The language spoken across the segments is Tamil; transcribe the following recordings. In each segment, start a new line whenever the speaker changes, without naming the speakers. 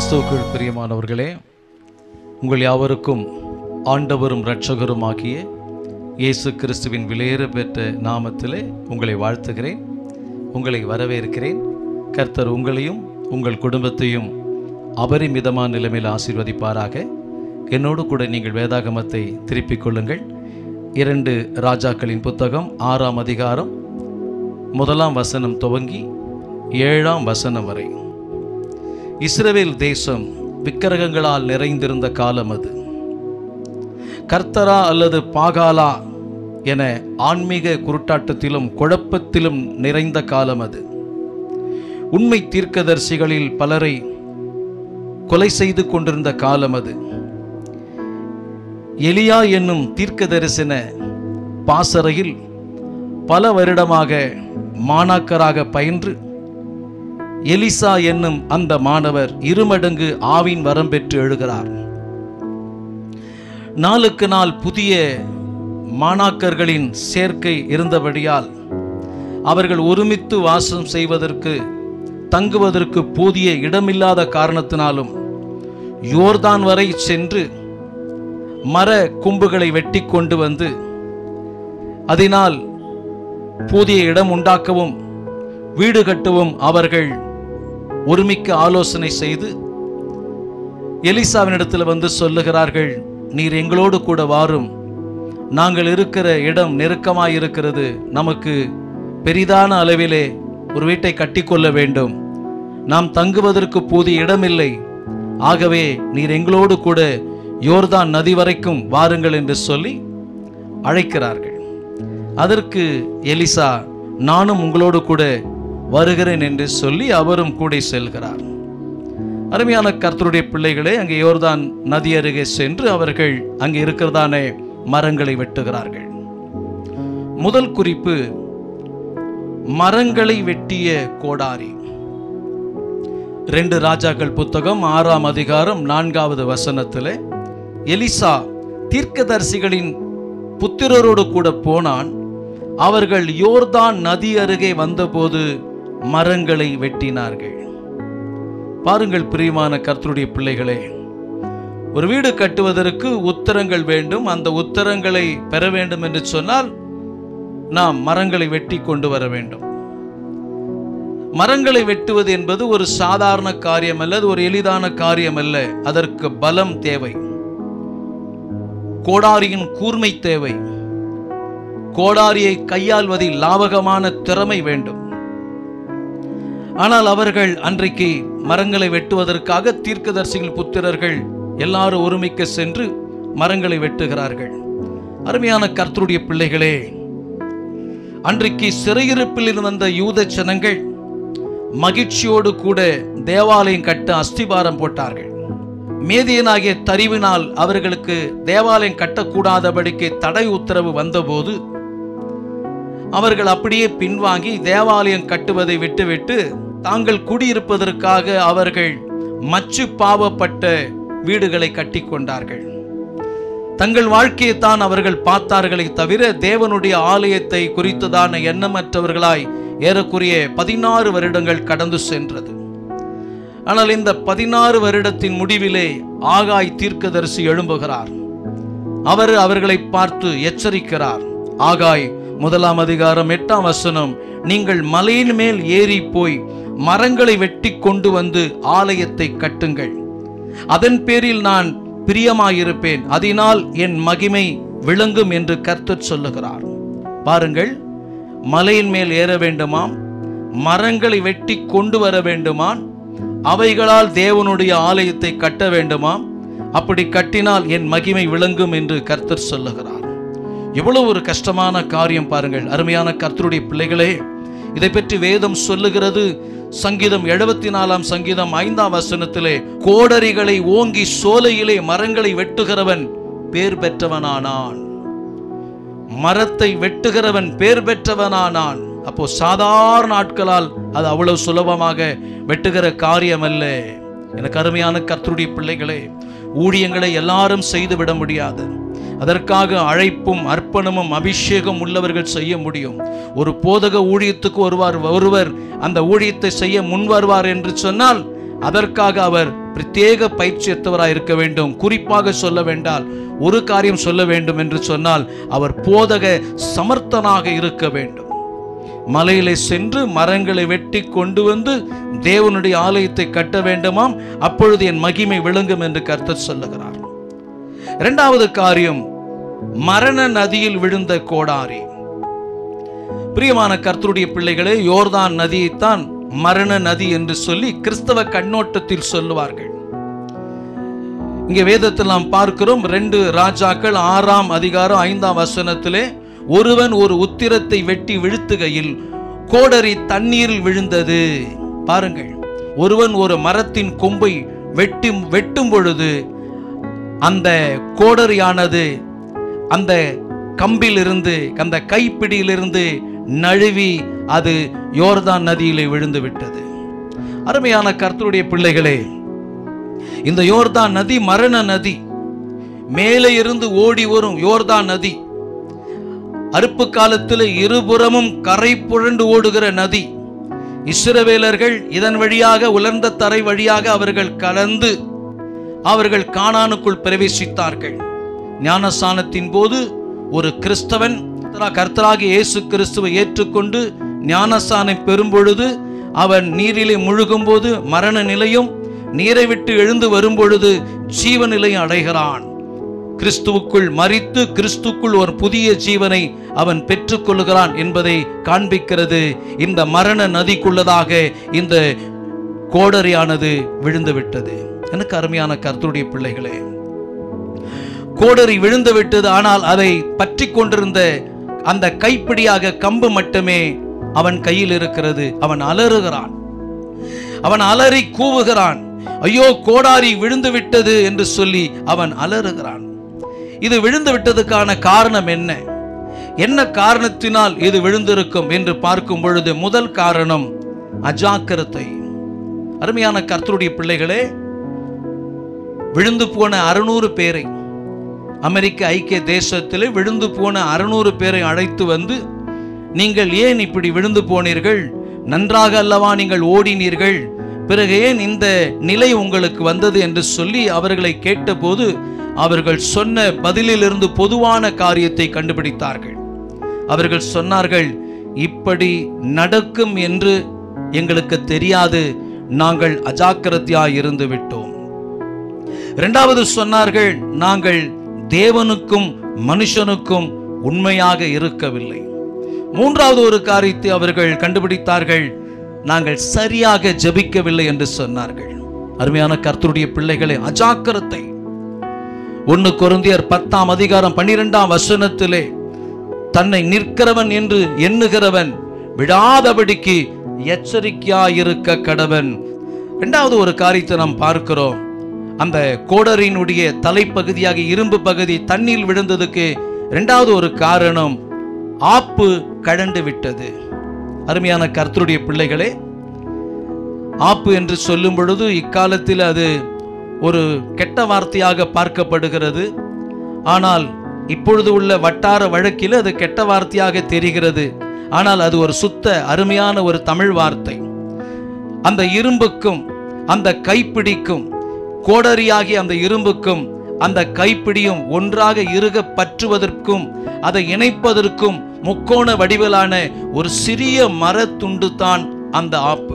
கிறிஸ்துவுக்குள் பிரியமானவர்களே உங்கள் யாவருக்கும் ஆண்டவரும் இரட்சகருமாகிய இயேசு கிறிஸ்துவின் விலையேற பெற்ற நாமத்திலே உங்களை வாழ்த்துகிறேன் உங்களை வரவேற்கிறேன் கர்த்தர் உங்களையும் உங்கள் குடும்பத்தையும் அபரிமிதமான நிலைமையில் ஆசீர்வதிப்பாராக என்னோடு கூட நீங்கள் வேதாகமத்தை திருப்பிக் கொள்ளுங்கள் இரண்டு ராஜாக்களின் புத்தகம் ஆறாம் அதிகாரம் முதலாம் வசனம் துவங்கி ஏழாம் வசனம் வரை இஸ்ரவேல் தேசம் விக்கிரகங்களால் நிறைந்திருந்த காலம் அது கர்த்தரா அல்லது பாகாலா என ஆன்மீக குருட்டாட்டத்திலும் குழப்பத்திலும் நிறைந்த காலம் அது உண்மை தீர்க்கதரிசிகளில் பலரை கொலை செய்து கொண்டிருந்த காலம் அது எலியா என்னும் தீர்க்கதரிசன பாசறையில் பல வருடமாக மாணாக்கராக பயின்று எலிசா என்னும் அந்த மாணவர் இருமடங்கு ஆவின் வரம் பெற்று எழுகிறார் நாளுக்கு நாள் புதிய மாணாக்கர்களின் சேர்க்கை இருந்தபடியால் அவர்கள் ஒருமித்து வாசம் செய்வதற்கு தங்குவதற்கு போதிய இடமில்லாத காரணத்தினாலும் யோர்தான் வரை சென்று மர கொம்புகளை வெட்டி கொண்டு வந்து அதனால் போதிய இடம் உண்டாக்கவும் வீடு கட்டவும் அவர்கள் ஒருமிக்க ஆலோசனை செய்து எலிசாவினிடத்தில் வந்து சொல்லுகிறார்கள் நீர் எங்களோடு கூட வாரும் நாங்கள் இருக்கிற இடம் நெருக்கமாய் இருக்கிறது நமக்கு பெரிதான அளவிலே ஒரு வீட்டை கட்டிக்கொள்ள வேண்டும் நாம் தங்குவதற்கு போதிய இடமில்லை ஆகவே நீர் எங்களோடு கூட யோர்தான் நதி வரைக்கும் வாருங்கள் என்று சொல்லி அழைக்கிறார்கள் அதற்கு எலிசா நானும் உங்களோடு கூட வருகிறேன் என்று சொல்லி அவரும் கூட செல்கிறார் அருமையான கர்த்தருடைய பிள்ளைகளே அங்கே யோர்தான் நதி அருகே சென்று அவர்கள் அங்கே இருக்கிறதான மரங்களை வெட்டுகிறார்கள் முதல் குறிப்பு மரங்களை வெட்டிய கோடாரி ரெண்டு ராஜாக்கள் புத்தகம் ஆறாம் அதிகாரம் நான்காவது வசனத்திலே எலிசா தீர்க்கதரிசிகளின் புத்திரரோடு கூட போனான் அவர்கள் யோர்தான் நதி அருகே வந்தபோது மரங்களை வெட்டினார்கள் பாருங்கள் பிரியமான கர்த்தருடைய பிள்ளைகளே ஒரு வீடு கட்டுவதற்கு உத்தரங்கள் வேண்டும் அந்த உத்தரங்களை பெற வேண்டும் என்று சொன்னால் நாம் மரங்களை வெட்டி கொண்டு வர வேண்டும் மரங்களை வெட்டுவது என்பது ஒரு சாதாரண காரியம் அல்ல அது ஒரு எளிதான காரியம் அல்ல அதற்கு பலம் தேவை கோடாரியின் கூர்மை தேவை கோடாரியை கையாள்வதில் லாவகமான திறமை வேண்டும் ஆனால் அவர்கள் அன்றைக்கு மரங்களை வெட்டுவதற்காக தீர்க்கதரிசிகள் புத்திரர்கள் எல்லாரும் ஒருமிக்க சென்று மரங்களை வெட்டுகிறார்கள் அருமையான கர்த்தருடைய பிள்ளைகளே அன்றைக்கு சிறையிருப்பில் இருந்து வந்த யூத ஜனங்கள் மகிழ்ச்சியோடு கூட தேவாலயம் கட்ட அஸ்திபாரம் போட்டார்கள் மேதியனாகிய தரிவினால் அவர்களுக்கு தேவாலயம் கட்டக்கூடாதபடிக்கு தடை உத்தரவு வந்தபோது அவர்கள் அப்படியே பின்வாங்கி தேவாலயம் கட்டுவதை விட்டுவிட்டு தாங்கள் குடியிருப்பதற்காக அவர்கள் மச்சு பாவப்பட்ட வீடுகளை கட்டிக்கொண்டார்கள் தங்கள் வாழ்க்கையை தான் அவர்கள் பார்த்தார்களே தவிர தேவனுடைய ஆலயத்தை குறித்ததான எண்ணமற்றவர்களாய் ஏறக்குறைய பதினாறு வருடங்கள் கடந்து சென்றது ஆனால் இந்த பதினாறு வருடத்தின் முடிவிலே ஆகாய் தீர்க்கதரிசி எழும்புகிறார் அவர் அவர்களை பார்த்து எச்சரிக்கிறார் ஆகாய் முதலாம் அதிகாரம் எட்டாம் வசனம் நீங்கள் மலையின் மேல் ஏறி போய் மரங்களை வெட்டி கொண்டு வந்து ஆலயத்தை கட்டுங்கள் அதன் பேரில் நான் பிரியமாயிருப்பேன் அதனால் என் மகிமை விளங்கும் என்று கர்த்தர் சொல்லுகிறார் பாருங்கள் மலையின் மேல் ஏற வேண்டுமாம் மரங்களை வெட்டி கொண்டு வர வேண்டுமாம் அவைகளால் தேவனுடைய ஆலயத்தை கட்ட வேண்டுமாம் அப்படி கட்டினால் என் மகிமை விளங்கும் என்று கர்த்தர் சொல்லுகிறார் எவ்வளவு ஒரு கஷ்டமான காரியம் பாருங்கள் அருமையான கர்த்தருடைய பிள்ளைகளே இதை பற்றி வேதம் சொல்லுகிறது சங்கீதம் எழுபத்தி நாலாம் சங்கீதம் ஐந்தாம் வசனத்திலே கோடரிகளை ஓங்கி சோலையிலே மரங்களை வெட்டுகிறவன் பேர் பெற்றவனானான் மரத்தை வெட்டுகிறவன் பேர் பெற்றவனானான் அப்போ சாதாரண ஆட்களால் அது அவ்வளவு சுலபமாக வெட்டுகிற காரியம் அல்ல எனக்கு அருமையான கர்த்தருடைய பிள்ளைகளே ஊழியங்களை எல்லாரும் செய்து விட முடியாது அதற்காக அழைப்பும் அர்ப்பணமும் அபிஷேகம் உள்ளவர்கள் செய்ய முடியும் ஒரு போதக ஊழியத்துக்கு ஒருவர் ஒருவர் அந்த ஊழியத்தை செய்ய முன் வருவார் என்று சொன்னால் அதற்காக அவர் பிரத்யேக பயிற்சி எடுத்தவராய் இருக்க வேண்டும் குறிப்பாக சொல்ல வேண்டால் ஒரு காரியம் சொல்ல வேண்டும் என்று சொன்னால் அவர் போதக சமர்த்தனாக இருக்க வேண்டும் மலையிலே சென்று மரங்களை வெட்டி கொண்டு வந்து தேவனுடைய ஆலயத்தை கட்ட வேண்டுமாம் அப்பொழுது என் மகிமை விளங்கும் என்று கர்த்தர் சொல்லுகிறார் இரண்டாவது காரியம் மரண நதியில் விழுந்த கோடாரி பிரியமான கர்த்தருடைய பிள்ளைகளே யோர்தான் நதியைத்தான் மரண நதி என்று சொல்லி கிறிஸ்தவ கண்ணோட்டத்தில் சொல்லுவார்கள் இங்கே வேதத்தில் நாம் பார்க்கிறோம் ரெண்டு ராஜாக்கள் ஆறாம் அதிகாரம் ஐந்தாம் வசனத்திலே ஒருவன் ஒரு உத்திரத்தை வெட்டி வீழ்த்துகையில் கோடரி தண்ணீரில் விழுந்தது பாருங்கள் ஒருவன் ஒரு மரத்தின் கொம்பை வெட்டி வெட்டும் பொழுது அந்த கோடரியானது அந்த கம்பிலிருந்து அந்த கைப்பிடியிலிருந்து நழுவி அது யோர்தான் நதியிலே விழுந்து விட்டது அருமையான கர்த்தருடைய பிள்ளைகளே இந்த யோர்தான் நதி மரண நதி மேலே இருந்து ஓடி வரும் யோர்தான் நதி அறுப்பு காலத்தில் இருபுறமும் கரை புரண்டு ஓடுகிற நதி இஸ்ரவேலர்கள் இதன் வழியாக உலர்ந்த தரை வழியாக அவர்கள் கலந்து அவர்கள் கானானுக்குள் பிரவேசித்தார்கள் ஞானஸ்தானத்தின் போது ஒரு கிறிஸ்தவன் கர்த்தராகிய இயேசு கிறிஸ்துவை ஏற்றுக்கொண்டு ஞானஸ்தானம் பெறும்பொழுது அவன் நீரிலே முழுகும்போது மரண நிலையும் நீரை விட்டு எழுந்து வரும்பொழுது ஜீவ நிலையும் அடைகிறான் கிறிஸ்துவுக்குள் மறித்து கிறிஸ்துக்குள் ஒரு புதிய ஜீவனை அவன் பெற்றுக்கொள்கிறான் என்பதை காண்பிக்கிறது இந்த மரண நதிக்குள்ளதாக இந்த கோடரியானது விழுந்து விட்டது எனக்கு அருமையான கர்த்தருடைய பிள்ளைகளே கோடரி விழுந்து விட்டது ஆனால் அதை பற்றி கொண்டிருந்த அந்த கைப்பிடியாக கம்பு மட்டுமே அவன் கையில் இருக்கிறது அவன் அலறுகிறான் அவன் அலறி கூவுகிறான் ஐயோ கோடாரி விழுந்து விட்டது என்று சொல்லி அவன் அலறுகிறான் இது விழுந்து விட்டதுக்கான காரணம் என்ன என்ன காரணத்தினால் இது விழுந்திருக்கும் என்று பார்க்கும் பொழுது முதல் காரணம் அஜாக்கிரதை அருமையான கர்த்தருடைய பிள்ளைகளே விழுந்து போன அறுநூறு பேரை அமெரிக்க ஐக்கிய தேசத்திலே விழுந்து போன அறுநூறு பேரை அழைத்து வந்து நீங்கள் ஏன் இப்படி விழுந்து போனீர்கள் நன்றாக அல்லவா நீங்கள் ஓடினீர்கள் பிறகு ஏன் இந்த நிலை உங்களுக்கு வந்தது என்று சொல்லி அவர்களை கேட்டபோது அவர்கள் சொன்ன பதிலிலிருந்து பொதுவான காரியத்தை கண்டுபிடித்தார்கள் அவர்கள் சொன்னார்கள் இப்படி நடக்கும் என்று எங்களுக்கு தெரியாது நாங்கள் அஜாக்கிரதையாய் இருந்து விட்டோம் இரண்டாவது சொன்னார்கள் நாங்கள் தேவனுக்கும் மனுஷனுக்கும் உண்மையாக இருக்கவில்லை மூன்றாவது ஒரு காரியத்தை அவர்கள் கண்டுபிடித்தார்கள் நாங்கள் சரியாக ஜெபிக்கவில்லை என்று சொன்னார்கள் அருமையான கர்த்தருடைய பிள்ளைகளை அஜாக்கிரத்தை ஒன்னு கொருந்தியர் பத்தாம் அதிகாரம் பன்னிரெண்டாம் வசனத்திலே தன்னை நிற்கிறவன் என்று எண்ணுகிறவன் விடாதபடிக்கு எச்சரிக்கையாயிருக்க கடவன் இரண்டாவது ஒரு காரியத்தை நாம் பார்க்கிறோம் அந்த கோடரினுடைய தலைப்பகுதியாக இரும்பு பகுதி தண்ணீர் விழுந்ததுக்கு இரண்டாவது ஒரு காரணம் ஆப்பு கழண்டு விட்டது அருமையான கர்த்தருடைய பிள்ளைகளே ஆப்பு என்று சொல்லும் பொழுது இக்காலத்தில் அது ஒரு கெட்ட வார்த்தையாக பார்க்கப்படுகிறது ஆனால் இப்பொழுது உள்ள வட்டார வழக்கில் அது கெட்ட வார்த்தையாக தெரிகிறது ஆனால் அது ஒரு சுத்த அருமையான ஒரு தமிழ் வார்த்தை அந்த இரும்புக்கும் அந்த கைப்பிடிக்கும் கோடரியாகிய அந்த இரும்புக்கும் அந்த கைப்பிடியும் ஒன்றாக இருக பற்றுவதற்கும் அதை இணைப்பதற்கும் முக்கோண வடிவிலான ஒரு சிறிய மரத்துண்டு தான் அந்த ஆப்பு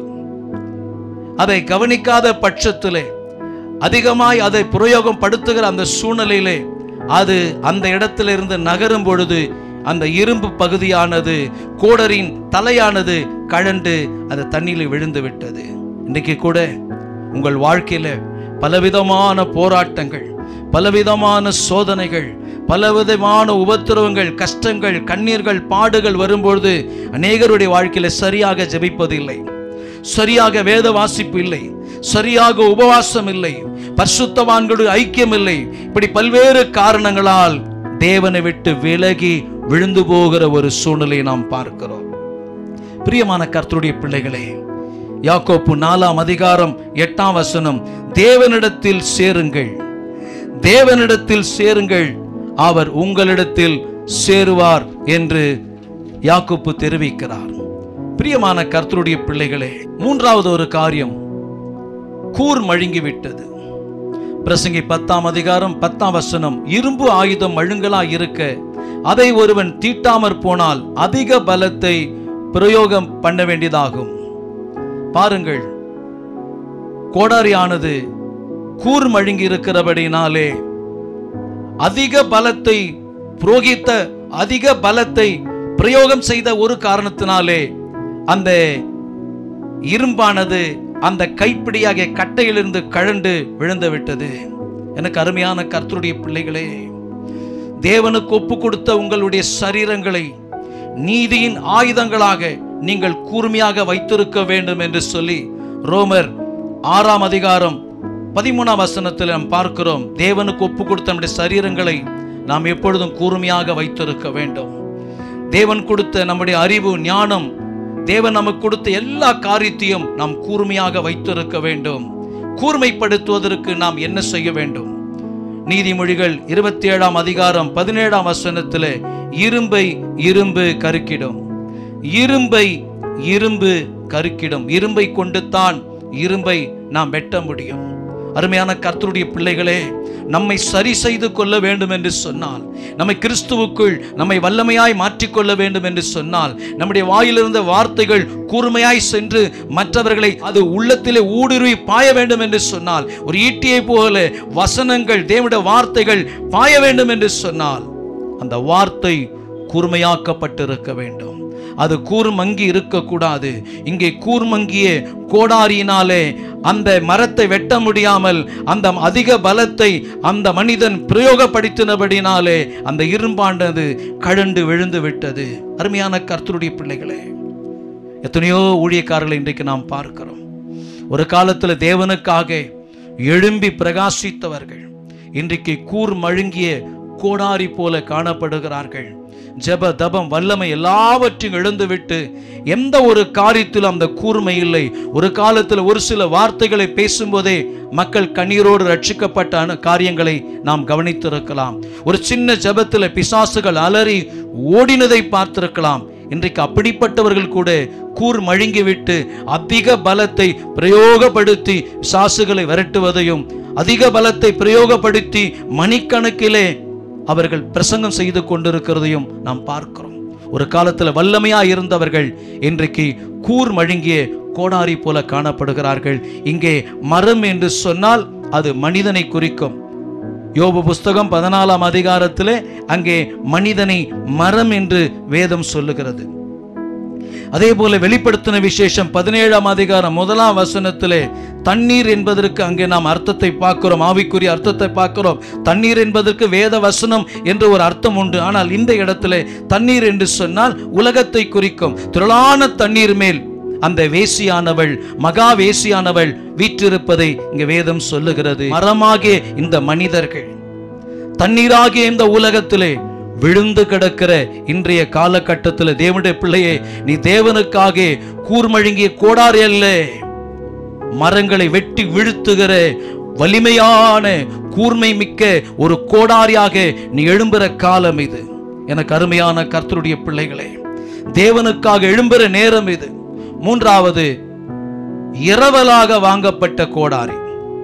அதை கவனிக்காத பட்சத்திலே அதிகமாய் அதை பிரயோகம் படுத்துகிற அந்த சூழ்நிலையிலே அது அந்த இடத்திலிருந்து நகரும் பொழுது அந்த இரும்பு பகுதியானது கோடரின் தலையானது கழண்டு அது தண்ணியில் விழுந்து விட்டது இன்றைக்கு கூட உங்கள் வாழ்க்கையில பலவிதமான போராட்டங்கள் பலவிதமான சோதனைகள் பலவிதமான உபத்திரவங்கள் கஷ்டங்கள் கண்ணீர்கள் பாடுகள் வரும்பொழுது அநேகருடைய வாழ்க்கையில சரியாக ஜெபிப்பதில்லை சரியாக வேத வாசிப்பு இல்லை சரியாக உபவாசம் இல்லை பரிசுத்தவான்களுடைய ஐக்கியம் இல்லை இப்படி பல்வேறு காரணங்களால் தேவனை விட்டு விலகி விழுந்து போகிற ஒரு சூழ்நிலையை நாம் பார்க்கிறோம் பிரியமான கர்த்தருடைய பிள்ளைகளே யாக்கோப்பு நாலாம் அதிகாரம் எட்டாம் வசனம் தேவனிடத்தில் சேருங்கள் தேவனிடத்தில் சேருங்கள் அவர் உங்களிடத்தில் சேருவார் என்று யாக்கோப்பு தெரிவிக்கிறார் பிரியமான கர்த்தருடைய பிள்ளைகளே மூன்றாவது ஒரு காரியம் கூர் மழுங்கி விட்டது பிரசங்கி பத்தாம் அதிகாரம் பத்தாம் வசனம் இரும்பு ஆயுதம் மழுங்கலா இருக்க அதை ஒருவன் தீட்டாமற் போனால் அதிக பலத்தை பிரயோகம் பண்ண வேண்டியதாகும் பாருங்கள் கோடாரியானது கூர் மழுங்கி இருக்கிறபடினாலே அதிக பலத்தை புரோகித்த அதிக பலத்தை பிரயோகம் செய்த ஒரு காரணத்தினாலே அந்த இரும்பானது அந்த கைப்பிடியாகிய கட்டையிலிருந்து கழண்டு விழுந்து விட்டது எனக்கு அருமையான கர்த்தருடைய பிள்ளைகளே தேவனுக்கு ஒப்பு கொடுத்த உங்களுடைய சரீரங்களை நீதியின் ஆயுதங்களாக நீங்கள் கூர்மையாக வைத்திருக்க வேண்டும் என்று சொல்லி ரோமர் ஆறாம் அதிகாரம் பதிமூணாம் வசனத்தில் நாம் பார்க்கிறோம் தேவனுக்கு ஒப்பு கொடுத்த நம்முடைய சரீரங்களை நாம் எப்பொழுதும் கூர்மையாக வைத்திருக்க வேண்டும் தேவன் கொடுத்த நம்முடைய அறிவு ஞானம் தேவன் நமக்கு கொடுத்த எல்லா காரியத்தையும் நாம் கூர்மையாக வைத்திருக்க வேண்டும் கூர்மைப்படுத்துவதற்கு நாம் என்ன செய்ய வேண்டும் நீதிமொழிகள் இருபத்தி ஏழாம் அதிகாரம் பதினேழாம் வசனத்தில் இரும்பை இரும்பு கருக்கிடும் இரும்பை இரும்பு கருக்கிடும் இரும்பை கொண்டு தான் இரும்பை நாம் வெட்ட முடியும் அருமையான கர்த்தருடைய பிள்ளைகளே நம்மை சரி செய்து கொள்ள வேண்டும் என்று சொன்னால் நம்மை கிறிஸ்துவுக்குள் நம்மை வல்லமையாய் மாற்றிக்கொள்ள வேண்டும் என்று சொன்னால் நம்முடைய வாயிலிருந்த வார்த்தைகள் கூர்மையாய் சென்று மற்றவர்களை அது உள்ளத்திலே ஊடுருவி பாய வேண்டும் என்று சொன்னால் ஒரு ஈட்டியை போல வசனங்கள் தேவனுடைய வார்த்தைகள் பாய வேண்டும் என்று சொன்னால் அந்த வார்த்தை கூர்மையாக்கப்பட்டிருக்க வேண்டும் அது கூர்மங்கி இருக்கக்கூடாது இங்கே கூர்மங்கிய கோடாரியினாலே அந்த மரத்தை வெட்ட முடியாமல் அந்த அதிக பலத்தை அந்த மனிதன் பிரயோகப்படுத்தினபடினாலே அந்த இரும்பாண்டது கழண்டு விழுந்து விட்டது அருமையான கர்த்தருடைய பிள்ளைகளே எத்தனையோ ஊழியக்காரர்களை இன்றைக்கு நாம் பார்க்கிறோம் ஒரு காலத்தில் தேவனுக்காக எழும்பி பிரகாசித்தவர்கள் இன்றைக்கு கூர் மழுங்கிய கோடாரி போல காணப்படுகிறார்கள் ஜெப தபம் வல்லமை எல்லாவற்றையும் இழந்துவிட்டு எந்த ஒரு காரியத்திலும் அந்த கூர்மை இல்லை ஒரு காலத்தில் ஒரு சில வார்த்தைகளை பேசும்போதே மக்கள் கண்ணீரோடு ரட்சிக்கப்பட்ட அனு- காரியங்களை நாம் கவனித்திருக்கலாம் ஒரு சின்ன ஜெபத்தில் பிசாசுகள் அலறி ஓடினதை பார்த்திருக்கலாம் இன்றைக்கு அப்படிப்பட்டவர்கள் கூட கூர் மழுங்கிவிட்டு அதிக பலத்தை பிரயோகப்படுத்தி சாசுகளை விரட்டுவதையும் அதிக பலத்தை பிரயோகப்படுத்தி மணிக்கணக்கிலே அவர்கள் பிரசங்கம் செய்து கொண்டிருக்கிறதையும் நாம் பார்க்கிறோம் ஒரு காலத்தில் வல்லமையா இருந்தவர்கள் இன்றைக்கு கூர் மழுங்கிய கோடாரி போல காணப்படுகிறார்கள் இங்கே மரம் என்று சொன்னால் அது மனிதனை குறிக்கும் யோபு புஸ்தகம் பதினாலாம் அதிகாரத்திலே அங்கே மனிதனை மரம் என்று வேதம் சொல்லுகிறது அதே போல வெளிப்படுத்தின விசேஷம் பதினேழாம் அதிகாரம் முதலாம் வசனத்திலே தண்ணீர் என்பதற்கு அங்கே நாம் அர்த்தத்தை பார்க்கிறோம் ஆவிக்குரிய அர்த்தத்தை பார்க்கிறோம் தண்ணீர் என்பதற்கு வேத வசனம் என்று ஒரு அர்த்தம் உண்டு ஆனால் இந்த இடத்துல தண்ணீர் என்று சொன்னால் உலகத்தை குறிக்கும் திரளான தண்ணீர் மேல் அந்த வேசியானவள் மகா வேசியானவள் வீற்றிருப்பதை இங்க வேதம் சொல்லுகிறது மரமாகிய இந்த மனிதர்கள் தண்ணீராகிய இந்த உலகத்திலே விழுந்து கிடக்கிற இன்றைய காலகட்டத்தில் தேவனுடைய பிள்ளையே நீ தேவனுக்காக கூர்மழுங்கிய கோடாரி அல்ல மரங்களை வெட்டி வீழ்த்துகிற வலிமையான கூர்மை மிக்க ஒரு கோடாரியாக நீ எழும்புற காலம் இது எனக்கு அருமையான கர்த்தருடைய பிள்ளைகளே தேவனுக்காக எழும்புற நேரம் இது மூன்றாவது இரவலாக வாங்கப்பட்ட கோடாரி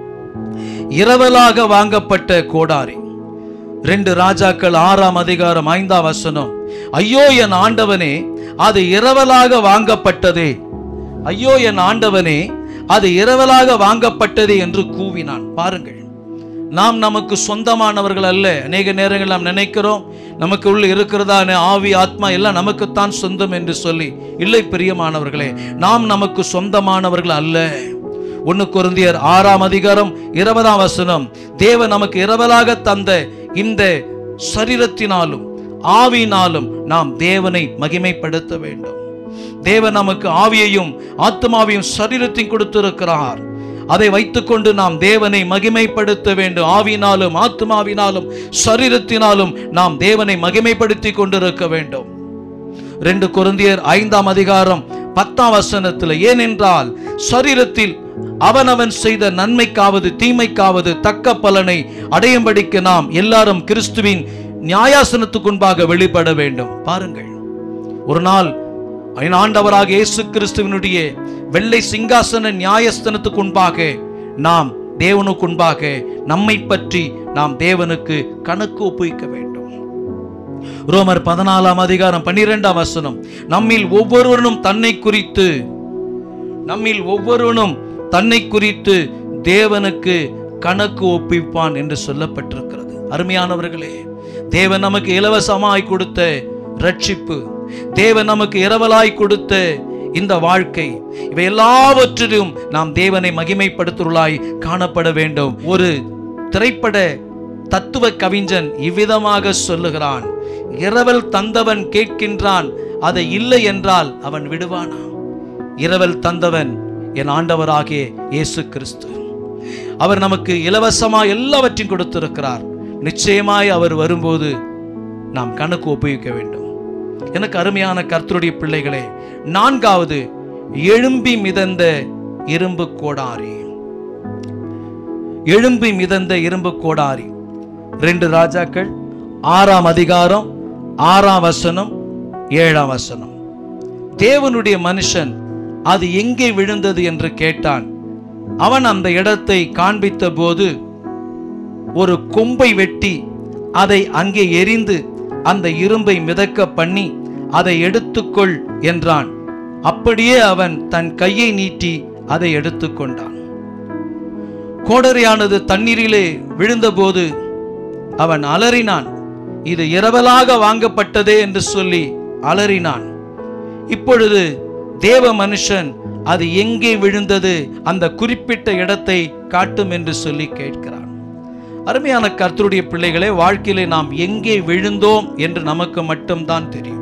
இரவலாக வாங்கப்பட்ட கோடாரி ரெண்டு ராஜாக்கள் ஆறாம் அதிகாரம் ஐந்தாம் வசனம் ஐயோ என் ஆண்டவனே அது இரவலாக வாங்கப்பட்டதே ஐயோ என் ஆண்டவனே அது இரவலாக வாங்கப்பட்டதே என்று கூவினான் பாருங்கள் நாம் நமக்கு சொந்தமானவர்கள் அல்ல அநேக நேரங்கள் நாம் நினைக்கிறோம் நமக்கு உள்ள இருக்கிறதான ஆவி ஆத்மா எல்லாம் நமக்குத்தான் சொந்தம் என்று சொல்லி இல்லை பிரியமானவர்களே நாம் நமக்கு சொந்தமானவர்கள் அல்ல ஒன்னு கொருந்தியர் ஆறாம் அதிகாரம் இருபதாம் வசனம் தேவன் நமக்கு இரவலாக தந்த இந்த சரீரத்தினாலும் ஆவியினாலும் நாம் தேவனை மகிமைப்படுத்த வேண்டும் தேவன் நமக்கு ஆவியையும் ஆத்மாவையும் சரீரத்தையும் கொடுத்திருக்கிறார் அதை வைத்துக்கொண்டு நாம் தேவனை மகிமைப்படுத்த வேண்டும் ஆவியினாலும் ஆத்மாவினாலும் சரீரத்தினாலும் நாம் தேவனை மகிமைப்படுத்தி கொண்டிருக்க வேண்டும் ரெண்டு கொரிந்தியர் ஐந்தாம் அதிகாரம் பத்தாம் வசனத்தில் ஏனென்றால் சரீரத்தில் அவனவன் செய்த நன்மைக்காவது தீமைக்காவது தக்க பலனை அடையும்படிக்கு நாம் எல்லாரும் கிறிஸ்துவின் நியாயாசனத்துக்கு முன்பாக வெளிப்பட வேண்டும் பாருங்கள் ஒரு நாள் என் ஆண்டவராக இயேசு கிறிஸ்துவினுடைய வெள்ளை சிங்காசன நியாயஸ்தனத்துக்கு முன்பாக நாம் தேவனுக்குன்பாக நம்மை பற்றி நாம் தேவனுக்கு கணக்கு ஒப்புவிக்க வேண்டும் ரோமர் பதினாலாம் அதிகாரம் பன்னிரெண்டாம் வசனம் நம்மில் ஒவ்வொருவனும் தன்னை குறித்து நம்மில் ஒவ்வொருவனும் தன்னை குறித்து தேவனுக்கு கணக்கு ஒப்பிப்பான் என்று சொல்லப்பட்டிருக்கிறது அருமையானவர்களே தேவன் நமக்கு இலவசமாய் கொடுத்த ரட்சிப்பு தேவன் நமக்கு இரவலாய் கொடுத்த இந்த வாழ்க்கை இவை எல்லாவற்றிலும் நாம் தேவனை மகிமைப்படுத்துவர்களாய் காணப்பட வேண்டும் ஒரு திரைப்பட தத்துவ கவிஞன் இவ்விதமாக சொல்லுகிறான் இரவல் தந்தவன் கேட்கின்றான் அதை இல்லை என்றால் அவன் விடுவானா இரவல் தந்தவன் என் ஆண்டவராகிய இயேசு கிறிஸ்து அவர் நமக்கு இலவசமாய் எல்லாவற்றையும் கொடுத்திருக்கிறார் நிச்சயமாய் அவர் வரும்போது நாம் கணக்கு ஒப்புவிக்க வேண்டும் எனக்கு அருமையான கர்த்தருடைய பிள்ளைகளே நான்காவது எழும்பி மிதந்த இரும்பு கோடாரி எழும்பி மிதந்த இரும்பு கோடாரி ரெண்டு ராஜாக்கள் ஆறாம் அதிகாரம் ஆறாம் வசனம் ஏழாம் வசனம் தேவனுடைய மனுஷன் அது எங்கே விழுந்தது என்று கேட்டான் அவன் அந்த இடத்தை காண்பித்த போது ஒரு கொம்பை வெட்டி அதை அங்கே எரிந்து அந்த இரும்பை மிதக்க பண்ணி அதை எடுத்துக்கொள் என்றான் அப்படியே அவன் தன் கையை நீட்டி அதை எடுத்துக்கொண்டான் கோடரியானது தண்ணீரிலே விழுந்தபோது அவன் அலறினான் இது இரவலாக வாங்கப்பட்டதே என்று சொல்லி அலறினான் இப்பொழுது தேவ மனுஷன் அது எங்கே விழுந்தது அந்த குறிப்பிட்ட இடத்தை காட்டும் என்று சொல்லி கேட்கிறான் அருமையான கர்த்தருடைய பிள்ளைகளே வாழ்க்கையிலே நாம் எங்கே விழுந்தோம் என்று நமக்கு மட்டும்தான் தெரியும்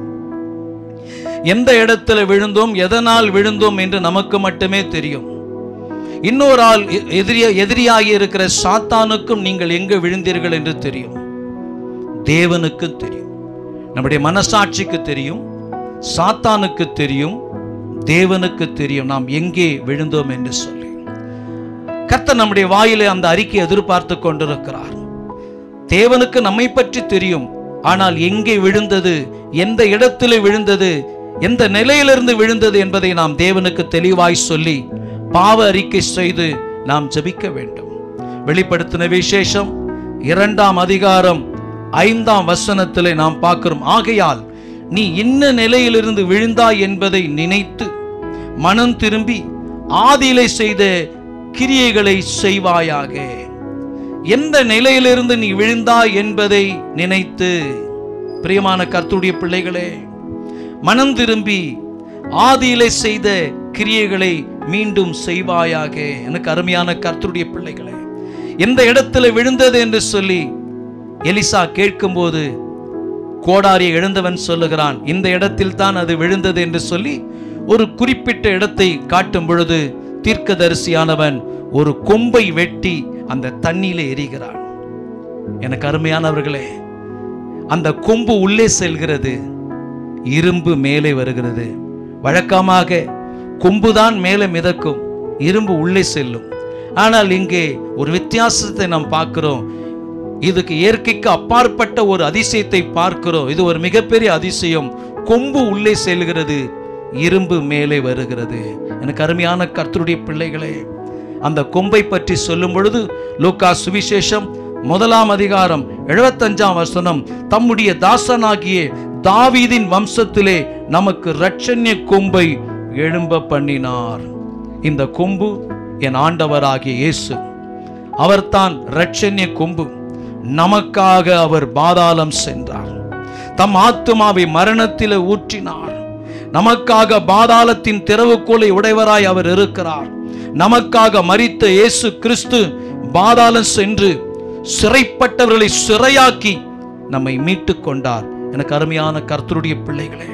எந்த இடத்துல விழுந்தோம் எதனால் விழுந்தோம் என்று நமக்கு மட்டுமே தெரியும் இன்னொரு ஆள் எ- எதிரிய எதிரியாகி இருக்கிற சாத்தானுக்கும் நீங்கள் எங்கே விழுந்தீர்கள் என்று தெரியும் தேவனுக்கு தெரியும் நம்முடைய மனசாட்சிக்கு தெரியும் சாத்தானுக்கு தெரியும் தேவனுக்கு தெரியும் நாம் எங்கே விழுந்தோம் என்று சொல்லி கர்த்தர் நம்முடைய வாயிலே அந்த அறிக்கை எதிர்பார்த்து கொண்டிருக்கிறார் தேவனுக்கு நம்மை பற்றி தெரியும் ஆனால் எங்கே விழுந்தது எந்த இடத்திலே விழுந்தது எந்த நிலையிலிருந்து விழுந்தது என்பதை நாம் தேவனுக்கு தெளிவாய் சொல்லி பாவ அறிக்கை செய்து நாம் ஜெபிக்க வேண்டும் வெளிப்படுத்தின விசேஷம் இரண்டாம் அதிகாரம் ஐந்தாம் வசனத்திலே நாம் பார்க்கிறோம் ஆகையால் நீ என்ன நிலையிலிருந்து விழுந்தாய் என்பதை நினைத்து மனம் திரும்பி ஆதியிலே செய்த கிரியைகளை செய்வாயாக எந்த நிலையிலிருந்து நீ விழுந்தாய் என்பதை நினைத்து பிரியமான கர்த்தருடைய பிள்ளைகளே மனம் திரும்பி ஆதியிலே செய்த கிரியைகளை மீண்டும் செய்வாயாக எனக்கு அருமையான கர்த்தருடைய பிள்ளைகளே எந்த இடத்துல விழுந்தது என்று சொல்லி எலிசா கேட்கும்போது கோடாரியை எழுந்தவன் சொல்லுகிறான் இந்த இடத்தில் தான் அது விழுந்தது என்று சொல்லி ஒரு குறிப்பிட்ட இடத்தை காட்டும் பொழுது தீர்க்கதரிசியானவன் ஒரு கொம்பை வெட்டி அந்த தண்ணியிலே எரிகிறான் எனக்கு அருமையானவர்களே அந்த கொம்பு உள்ளே செல்கிறது இரும்பு மேலே வருகிறது வழக்கமாக கொம்புதான் மேலே மிதக்கும் இரும்பு உள்ளே செல்லும் ஆனால் இங்கே ஒரு வித்தியாசத்தை நாம் பார்க்கிறோம் இதுக்கு இயற்கைக்கு அப்பாற்பட்ட ஒரு அதிசயத்தை பார்க்கிறோம் இது ஒரு மிகப்பெரிய அதிசயம் கொம்பு உள்ளே செல்கிறது இரும்பு மேலே வருகிறது எனக்கு அருமையான கர்த்தருடைய பிள்ளைகளே அந்த கொம்பை பற்றி சொல்லும் பொழுது லூக்கா சுவிசேஷம் முதலாம் அதிகாரம் எழுபத்தஞ்சாம் வசனம் தம்முடைய தாசனாகிய தாவீதின் வம்சத்திலே நமக்கு இரட்சண்ய கொம்பை எழும்ப பண்ணினார் இந்த கொம்பு என் ஆண்டவராகிய இயேசு அவர்தான் இரட்சண்ய கொம்பு நமக்காக அவர் பாதாளம் சென்றார் தம் ஆத்துமாவை மரணத்திலே ஊற்றினார் நமக்காக பாதாளத்தின் திறவுகோலை உடையவராய் அவர் இருக்கிறார் நமக்காக மரித்த இயேசு கிறிஸ்து பாதாளம் சென்று சிறைப்பட்டவர்களை சிறையாக்கி நம்மை மீட்டுக் கொண்டார் எனக்கு அருமையான கர்த்தருடைய பிள்ளைகளே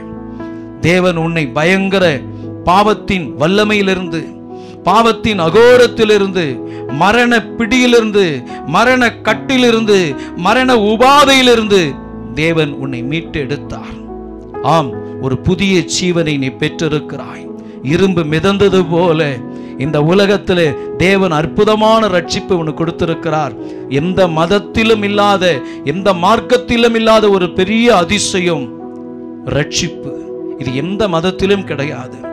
தேவன் உன்னை பயங்கர பாவத்தின் வல்லமையிலிருந்து பாவத்தின் அகோரத்திலிருந்து மரண பிடியிலிருந்து மரண கட்டிலிருந்து மரண உபாதையிலிருந்து தேவன் உன்னை மீட்டு எடுத்தார் ஆம் ஒரு புதிய ஜீவனை நீ பெற்றிருக்கிறாய் இரும்பு மிதந்தது போல இந்த உலகத்திலே தேவன் அற்புதமான ரட்சிப்பு உனக்கு கொடுத்திருக்கிறார் எந்த மதத்திலும் இல்லாத எந்த மார்க்கத்திலும் இல்லாத ஒரு பெரிய அதிசயம் ரட்சிப்பு இது எந்த மதத்திலும் கிடையாது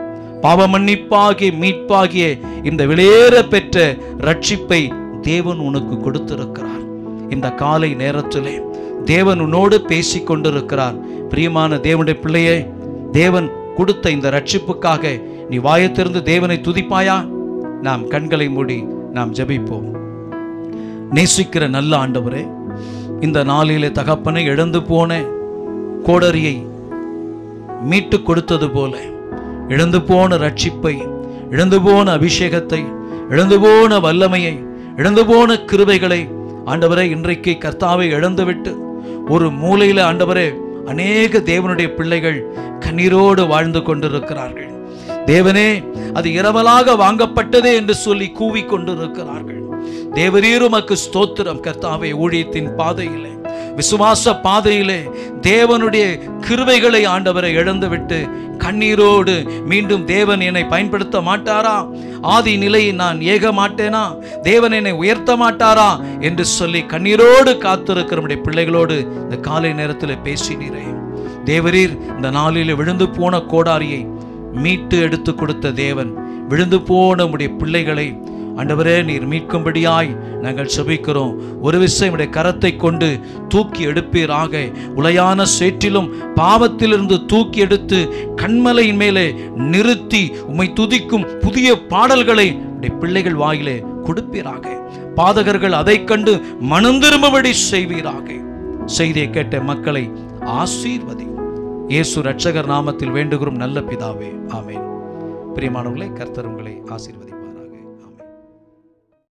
பாவ மன்னிப்பாகிய மீட்பாகிய இந்த விலையேற பெற்ற ரட்சிப்பை தேவன் உனக்கு கொடுத்திருக்கிறார் இந்த காலை நேரத்திலே தேவன் உன்னோடு பேசிக் கொண்டிருக்கிறார் பிரியமான தேவனுடைய பிள்ளையே தேவன் கொடுத்த இந்த ரட்சிப்புக்காக நீ வாயத்திலிருந்து தேவனை துதிப்பாயா நாம் கண்களை மூடி நாம் ஜெபிப்போம் நேசிக்கிற நல்ல ஆண்டவரே இந்த நாளிலே தகப்பனை இழந்து போன கோடரியை மீட்டு கொடுத்தது போல இழந்து போன ரட்சிப்பை இழந்து போன அபிஷேகத்தை இழந்து போன வல்லமையை இழந்து போன கிருபைகளை ஆண்டவரே இன்றைக்கு கர்த்தாவை இழந்துவிட்டு ஒரு மூலையில ஆண்டவரே அநேக தேவனுடைய பிள்ளைகள் கண்ணீரோடு வாழ்ந்து கொண்டிருக்கிறார்கள் தேவனே அது இரவலாக வாங்கப்பட்டதே என்று சொல்லி கூவி கொண்டிருக்கிறார்கள் தேவரீர் உமக்கு ஸ்தோத்திரம் கர்த்தாவே ஊழியத்தின் பாதையிலே விசுவாச பாதையிலே தேவனுடைய கிருபைகளை ஆண்டவரை இழந்துவிட்டு கண்ணீரோடு மீண்டும் தேவன் என்னை பயன்படுத்த மாட்டாரா ஆதி நிலையை நான் ஏக மாட்டேனா தேவன் என்னை உயர்த்த மாட்டாரா என்று சொல்லி கண்ணீரோடு காத்திருக்கிற நம்முடைய பிள்ளைகளோடு இந்த காலை நேரத்தில் பேசினீரே தேவரீர் இந்த நாளில் விழுந்து போன கோடாரியை மீட்டு எடுத்து கொடுத்த தேவன் விழுந்து போன நம்முடைய பிள்ளைகளை ஆண்டவரே நீர் மீட்கும்படியாய் நாங்கள் செபிக்கிறோம் ஒரு விஷயம் உடைய கரத்தை கொண்டு தூக்கி எடுப்பீராக உலையான சேற்றிலும் பாவத்திலிருந்து தூக்கி எடுத்து கண்மலையின் மேலே நிறுத்தி உம்மை துதிக்கும் புதிய பாடல்களை உடைய பிள்ளைகள் வாயிலே கொடுப்பீராக பாதகர்கள் அதைக் கண்டு மனம் திரும்பும்படி செய்வீராக செய்தியை கேட்ட மக்களை ஆசீர்வதி இயேசு ரட்சகர் நாமத்தில் வேண்டுகிறோம் நல்ல பிதாவே ஆமென் பிரியமானவர்களே கர்த்தர் உங்களை ஆசீர்வதி